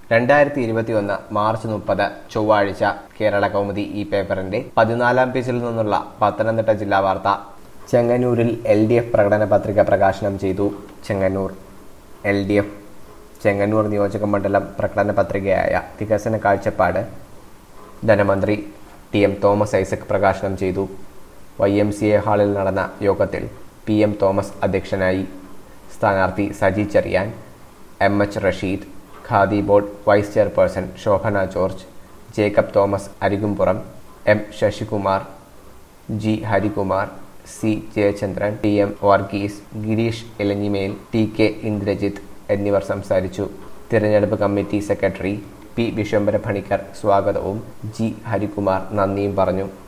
രണ്ടായിരത്തി ഇരുപത്തിയൊന്ന് മാർച്ച് മുപ്പത് ചൊവ്വാഴ്ച കേരള കൗമുദി ഈ പേപ്പറിന്റെ പതിനാലാം പേജിൽ നിന്നുള്ള പത്തനംതിട്ട ജില്ലാ വാർത്ത ചെങ്ങന്നൂരിൽ എൽ ഡി എഫ് പ്രകടന പത്രിക പ്രകാശനം ചെയ്തു Chengannur L D F Chengannur നിയോജക മണ്ഡലം പ്രകടന പത്രികയായ വികസന കാഴ്ചപ്പാട് ധനമന്ത്രി ടി എം തോമസ് ഐസക് പ്രകാശനം ചെയ്തു വൈ എം സി എ ഹാളിൽ നടന്ന യോഗത്തിൽ പി എം തോമസ് അധ്യക്ഷനായി സ്ഥാനാർത്ഥി Saji Cheriyan M H Rasheed Khadi board vice chairperson Shobhana George Jacob Thomas Arikumpuram M Sasikumar G Harikumar C Jayachandran T M Varghese Girish Elanjimel T K Indrajith എന്നിവർ സംസാരിച്ചു തിരഞ്ഞെടുപ്പ് committee secretary P Vishwambhara Panicker സ്വാഗതവും ജി ഹരികുമാർ നന്ദിയും പറഞ്ഞു